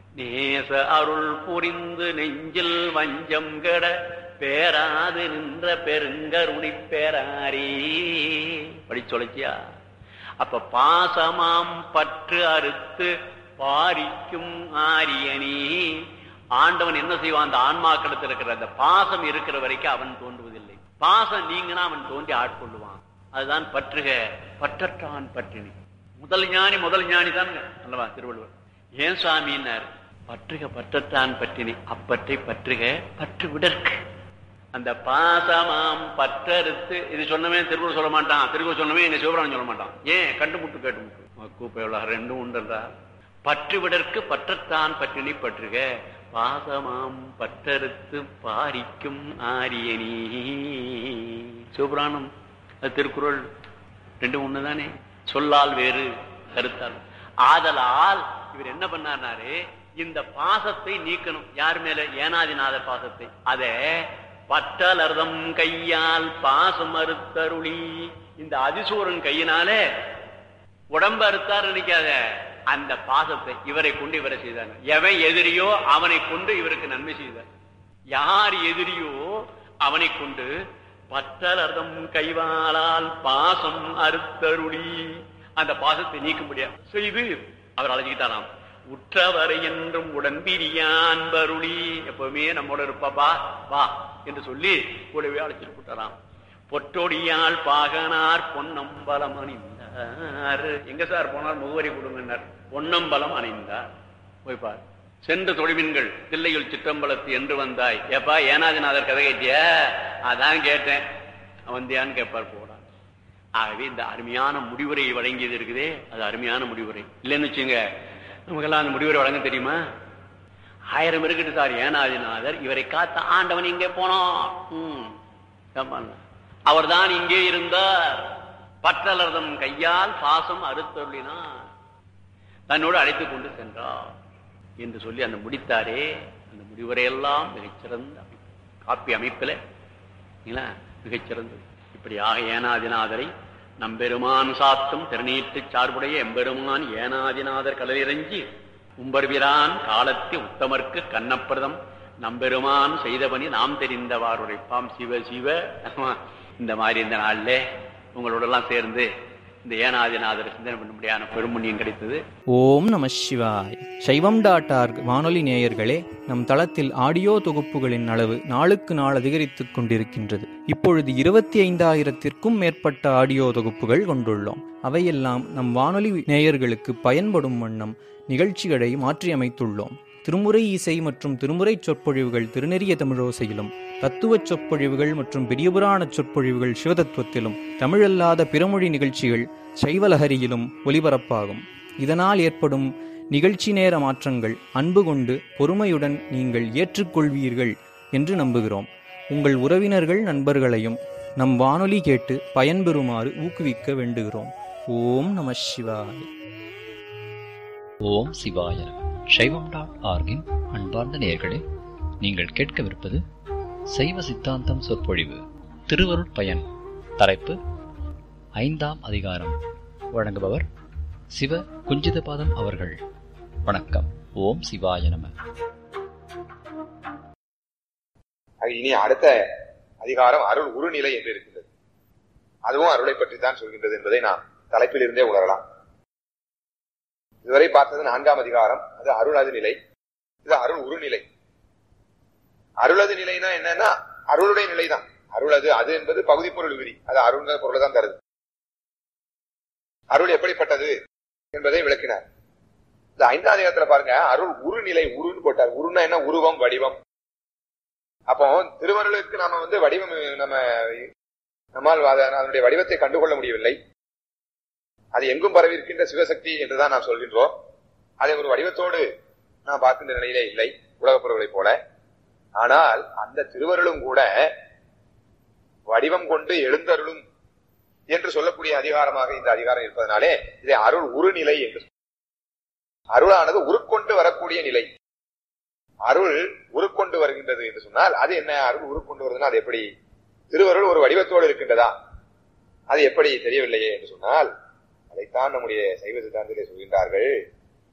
நேச அருள் புரிந்து நெஞ்சில் வஞ்சம் கெட பேராது நின்ற பெருங்கருணி பேராரே படி சொல்லிச்சியா அப்ப பாசமாம் பற்று அறுத்து பாரிக்கும் ஆரியனி ஆண்டவன் என்ன செய்வான் அந்த ஆன்மாக்களத்தில் இருக்கிற அந்த பாசம் இருக்கிற வரைக்கும் அவன் தோன்றுவதில்லை பாசம் நீங்கன்னா அவன் தோன்றி ஆட்கொள்ளுவான் அதுதான் பற்றுக பற்றற்றான் பற்றினி முதல் ஞானி முதல் ஞானி தானுங்க அல்லவா திருவள்ளுவர் ஏன் சாமின்னார் பற்றுக பற்றத்தான் பற்றினி அப்பற்றை பற்றுக பற்று விடற்கு அந்த பாசமாம் பற்றறுத்து இது சொன்னவன் திருக்குறள் சொல்ல மாட்டான் திருக்குறள் சொன்னவன் எங்க சிவபுராணம் சொல்ல மாட்டான் ஏன் கண்டுமுட்டு கேட்டு கூப்பை உலக ரெண்டும் உண்டன்றா பற்று விடற்கு பற்றத்தான் பற்றினி பற்றுக பாசமாம் பற்றறுத்து பாரிக்கும் ஆரியனி சிவபுராணம் அது திருக்குறள் ரெண்டும் ஒண்ணுதானே சொல்லால் வேறு கருத்தால் ஆதலால் இவர் என்ன பண்ணாரு இந்த பாசத்தை நீக்கணும் யார் மேல ஏனாதிநாத பாசத்தை அத பட்டலர்தம் கையால் பாசம் அறுத்தருளி இந்த அதிசூரன் கையினாலே உடம்பு அறுத்தார் நினைக்காத அந்த பாசத்தை இவரை கொண்டு இவரை செய்தாங்க எவன் எதிரியோ அவனை கொண்டு இவருக்கு நன்மை செய்தார் யார் எதிரியோ அவனை கொண்டு பற்றலர்தம் கைவாளால் பாசம் அறுத்தருளி அந்த பாசத்தை நீக்க முடியாது செய்து அவர் அழைச்சிக்கிட்டாராம் உற்றவரை என்றும் உடன்பிரியான் பருளி எப்பவுமே நம்மோட இருப்பாப்பா வா என்று சொல்லி கூடவே அழைச்சிட்டு போட்டாராம் பொற்றொடியால் பாகனார் பொன்னம்பலம் அணிந்தார் எங்க சார் போனார் முகவரி கொடுங்கன்னார் பொன்னம்பலம் அணிந்தார் போய்பார் சென்ற தொழில்மீன்கள் தில்லையுள் சிற்றம்பலத்து என்று வந்தாய் ஏப்பா ஏனாதிநாதர் கதை கேட்டிய அதான் கேட்டேன் வந்தியான்னு கேட்பார் போடான் ஆகவே இந்த அருமையான முடிவுரை வழங்கியது இருக்குதே அது அருமையான முடிவுரை இல்லைன்னு வச்சுங்க நமக்கெல்லாம் அந்த முடிவுரை வழங்க தெரியுமா ஆயிரம் இருக்கட்டு சார் ஏனாதிநாதர் இவரை காத்த ஆண்டவன் இங்கே போனோம் அவர் தான் இங்கே இருந்தார் பற்றலர்தம் கையால் பாசம் அறுத்தருளினார் தன்னோடு அழைத்துக் கொண்டு சென்றார் என்று சொல்லி அந்த முடித்தாரே அந்த முடிவுரையெல்லாம் மிகச்சிறந்த அமைப்பு காப்பி அமைப்பில் மிகச்சிறந்தது இப்படியாக ஏனாதிநாதரை நம்பெருமான் சாத்தும் திருநீட்டு சார்புடைய எம்பெருமான் ஏனாதிநாதர் கடலிறஞ்சி உம்பர்விரான் காலத்தி உத்தமர்க்கு கண்ணப்பிரதம் நம்பெருமான் செய்தபணி நாம் தெரிந்தவார் உரைப்பாம் சிவ சிவ இந்த மாதிரி இந்த நாள்ல உங்களோட எல்லாம் சேர்ந்து இந்த ஏனாதிநாதர் சிந்தனை பண்ணும்படியான பெருமுண்ணியம் கிடைத்தது ஓம் நம சிவாய் சைவம் டாட் ஆர்க் வானொலி நேயர்களே நம் தளத்தில் ஆடியோ தொகுப்புகளின் அளவு நாளுக்கு நாள் அதிகரித்துக் கொண்டிருக்கின்றது இப்பொழுது இருபத்தி ஐந்தாயிரத்திற்கும் மேற்பட்ட ஆடியோ தொகுப்புகள் கொண்டுள்ளோம் அவையெல்லாம் நம் வானொலி நேயர்களுக்கு பயன்படும் வண்ணம் நிகழ்ச்சிகளை மாற்றியமைத்துள்ளோம் திருமுறை இசை மற்றும் திருமுறை சொற்பொழிவுகள் திருநெறிய தமிழோசையிலும் தத்துவச் சொற்பொழிவுகள் மற்றும் பெரியபுராண சொற்பொழிவுகள் சிவதத்துவத்திலும் தமிழல்லாத பிறமொழி நிகழ்ச்சிகள் சைவலஹரியிலும் ஒலிபரப்பாகும் இதனால் ஏற்படும் நிகழ்ச்சி நேர மாற்றங்கள் அன்பு கொண்டு பொறுமையுடன் நீங்கள் ஏற்றுக்கொள்வீர்கள் என்று நம்புகிறோம் உங்கள் உறவினர்கள் நண்பர்களையும் நம் வானொலி கேட்டு பயன்பெறுமாறு ஊக்குவிக்க வேண்டுகிறோம் ஓம் நம சிவாய் ஓம் சிவாய சைவம் டாட் ஆர்கின் அன்பார்ந்த நேயர்களே நீங்கள் கேட்கவிருப்பது சைவ சித்தாந்தம் சொற்பொழிவு திருவருட் பயன் தலைப்பு ஐந்தாம் அதிகாரம் வழங்குபவர் சிவ குஞ்சிதபாதம் அவர்கள் வணக்கம் ஓம் சிவாய நம இனி அடுத்த அதிகாரம் அருள் உருநிலை என்று இருக்கின்றது அதுவும் அருளை பற்றி தான் சொல்கின்றது என்பதை நாம் தலைப்பில் இருந்தே உணரலாம் இதுவரை பார்த்தது நான்காம் அதிகாரம் அது அருளது நிலை இது அருள் உருநிலை அருளது நிலைனா என்னன்னா அருளுடைய நிலைதான் அருளது அது என்பது பகுதி பொருள் விதி அது அருள்ங்கிற பொருளை தான் தருது அருள் எப்படிப்பட்டது என்பதை விளக்கினார் இந்த ஐந்தாம் அதிகாரத்துல பாருங்க அருள் உருநிலை உருன்னு போட்டார் உருன்னா என்ன உருவம் வடிவம் அப்போ திருவருளுக்கு நாம வந்து வடிவம் நம்ம நம்மால் அதனுடைய வடிவத்தை கண்டுகொள்ள முடியவில்லை அது எங்கும் பரவி இருக்கின்ற சிவசக்தி என்றுதான் நாம் சொல்கின்றோம் அதை ஒரு வடிவத்தோடு நாம் பார்க்கின்ற நிலையிலே இல்லை உலகப் பொருள்களைப் போல ஆனால் அந்த திருவருளும் கூட வடிவம் கொண்டு எழுந்தருளும் என்று சொல்லக்கூடிய அதிகாரமாக இந்த அதிகாரம் இருப்பதனாலே இதை அருள் உருநிலை என்று அருளானது உருக்கொண்டு வரக்கூடிய நிலை அருள் உருக்கொண்டு வருகின்றது என்று சொன்னால் அது என்ன அருள் உருக்கொண்டு வருதுன்னா அது எப்படி திருவருள் ஒரு வடிவத்தோடு இருக்கின்றதா அது எப்படி தெரியவில்லையே என்று சொன்னால் அதைத்தான் நம்முடைய சைவ சித்தாந்தத்திலே சொல்கின்றார்கள்